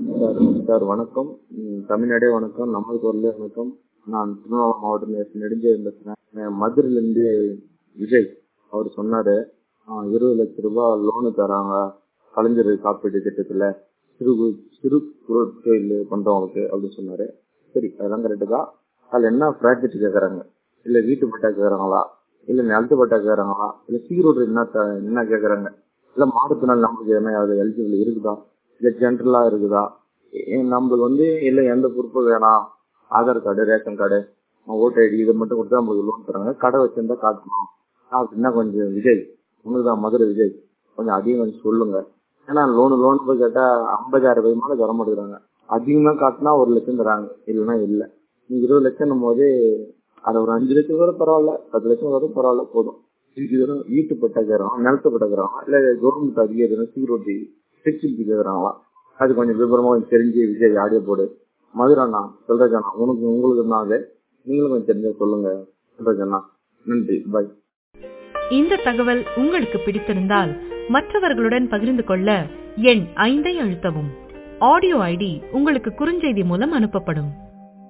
sir sir வணக்கம் ம், தமிழ்நாடே வணக்கம் நமது குரலே வணக்கம் நான் திருவண்ணாமலை மாவட்டம் நெடுஞ்சேரி பேசுறேன் மதுரையிலேருந்து விஜய் அவர் சொன்னாரு ஆ, இருபது லட்ச ரூபாய் லோனு தராங்க கலைஞர் காப்பீட்டு திட்டத்துல சிறு கு- சிறு குறு தொழில் பண்றவங்களுக்கு அப்படின்னு சொன்னாரு சரி அதெல்லாம் கரெக்டு தான் அதுல என்ன ப்ராஜெக்ட் கேக்குறாங்க இல்ல வீட்டு பட்டா கேக்குறாங்களா இல்ல நிலத்து பட்டா கேக்குறாங்களா இல்ல சீரோடு என்ன த- என்ன கேக்குறாங்க இல்ல மாற்றுத்திறனாளி நம்மளுக்கு என்ன அது எலிஜிபிள் இருக்குதா இல்ல ஜென்ரலா இருக்குதா ஏ- நம்மளுக்கு வந்து இல்ல எந்த பொறுப்பும் வேணாம் Aadhaar card ration card voter ID இதை மட்டும் கொடுத்தா நம்மளுக்கு லோன் தராங்க கடை வச்சிருந்தா காட்டணும் அப்படின்னா கொஞ்சம் விஜய் உனக்குதான் மதுரை விஜய் கொஞ்சம் அதிகம் கொஞ்சம் சொல்லுங்க ஏன்னா லோனு லோன் போய் கேட்டா ஐம்பதாயிரம் ரூபாய் மேல தர மாட்டேங்கிறாங்க அதிகமா காட்டினா ஒரு லட்சம் தராங்க இல்லைன்னா இல்ல நீ இருபது லட்சம் போது அது ஒரு அஞ்சு லட்சம் கூட பரவாயில்ல பத்து லட்சம் வரும் பரவாயில்ல போதும் இதுக்கு வெறும் வீட்டு பட்டா கேட்கறாங்க நிலத்து பட்டா கேட்கறாங்க இல்ல கவர்மெண்ட் அதிகாரி சீக்கிரட்டி செக்யூரிட்டி கேட்கறாங்களா அது கொஞ்சம் விவரமா கொஞ்சம் தெரிஞ்சு விஜய் ஆடியோ போடு மதுராண்ணா சொல்றேண்ணா உனக்கு உங்களுக்கு தான் அது நீங்களும் கொஞ்சம் தெரிஞ்சா சொல்லுங்க சொல்றேண்ணா நன்றி பாய் இந்த தகவல் உங்களுக்கு பிடித்திருந்தால் மற்றவர்களுடன் பகிர்ந்து கொள்ள எண் ஐந்தை அழுத்தவும் ஆடியோ ஐடி உங்களுக்கு குறுஞ்செய்தி மூலம் அனுப்பப்படும்